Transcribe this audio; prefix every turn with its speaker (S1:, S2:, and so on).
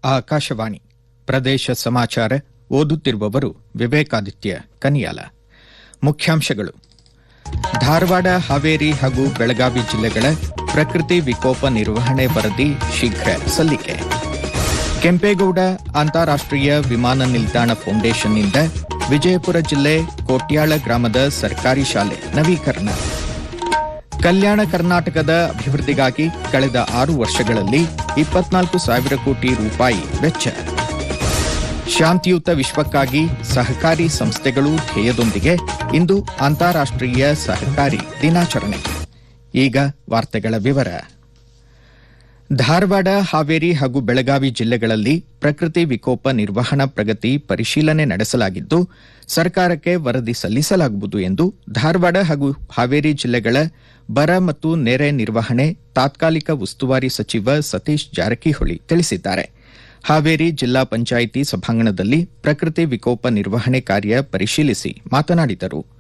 S1: ಆಕಾಶವಾಣಿ ಪ್ರದೇಶ ಸಮಾಚಾರ ಓದುತ್ತಿರುವವರು ವಿವೇಕಾದಿತ್ಯ ಕನಿಯಾಲ ಮುಖ್ಯಾಂಶಗಳು ಧಾರವಾಡ ಹಾವೇರಿ ಹಾಗೂ ಬೆಳಗಾವಿ ಜಿಲ್ಲೆಗಳ ಪ್ರಕೃತಿ ವಿಕೋಪ ನಿರ್ವಹಣೆ ವರದಿ ಶೀಘ್ರ ಸಲ್ಲಿಕೆ ಕೆಂಪೇಗೌಡ ಅಂತಾರಾಷ್ಟೀಯ ವಿಮಾನ ನಿಲ್ದಾಣ ಫೌಂಡೇಶನ್ನಿಂದ ವಿಜಯಪುರ ಜಿಲ್ಲೆ ಕೋಟ್ಯಾಳ ಗ್ರಾಮದ ಸರ್ಕಾರಿ ಶಾಲೆ ನವೀಕರಣ ಕಲ್ಯಾಣ ಕರ್ನಾಟಕದ ಅಭಿವೃದ್ಧಿಗಾಗಿ ಕಳೆದ ಆರು ವರ್ಷಗಳಲ್ಲಿ ಇಪ್ಪತ್ನಾಲ್ಕು ಸಾವಿರ ಕೋಟಿ ರೂಪಾಯಿ ವೆಚ್ಚ ಶಾಂತಿಯುತ ವಿಶ್ವಕ್ಕಾಗಿ ಸಹಕಾರಿ ಸಂಸ್ಥೆಗಳು ಧ್ಯೇಯದೊಂದಿಗೆ ಇಂದು ಅಂತಾರಾಷ್ಟೀಯ ಸಹಕಾರಿ ದಿನಾಚರಣೆ ಈಗ ವಾರ್ತೆಗಳ ವಿವರ ಧಾರವಾಡ ಹಾವೇರಿ ಹಾಗೂ ಬೆಳಗಾವಿ ಜಿಲ್ಲೆಗಳಲ್ಲಿ ಪ್ರಕೃತಿ ವಿಕೋಪ ನಿರ್ವಹಣಾ ಪ್ರಗತಿ ಪರಿಶೀಲನೆ ನಡೆಸಲಾಗಿದ್ದು ಸರ್ಕಾರಕ್ಕೆ ವರದಿ ಸಲ್ಲಿಸಲಾಗುವುದು ಎಂದು ಧಾರವಾಡ ಹಾಗೂ ಹಾವೇರಿ ಜಿಲ್ಲೆಗಳ ಬರ ಮತ್ತು ನೆರೆ ನಿರ್ವಹಣೆ ತಾತ್ಕಾಲಿಕ ಉಸ್ತುವಾರಿ ಸಚಿವ ಸತೀಶ್ ಜಾರಕಿಹೊಳಿ ತಿಳಿಸಿದ್ದಾರೆ ಹಾವೇರಿ ಜಿಲ್ಲಾ ಪಂಚಾಯಿತಿ ಸಭಾಂಗಣದಲ್ಲಿ ಪ್ರಕೃತಿ ವಿಕೋಪ ನಿರ್ವಹಣೆ ಕಾರ್ಯ ಪರಿಶೀಲಿಸಿ ಮಾತನಾಡಿದರು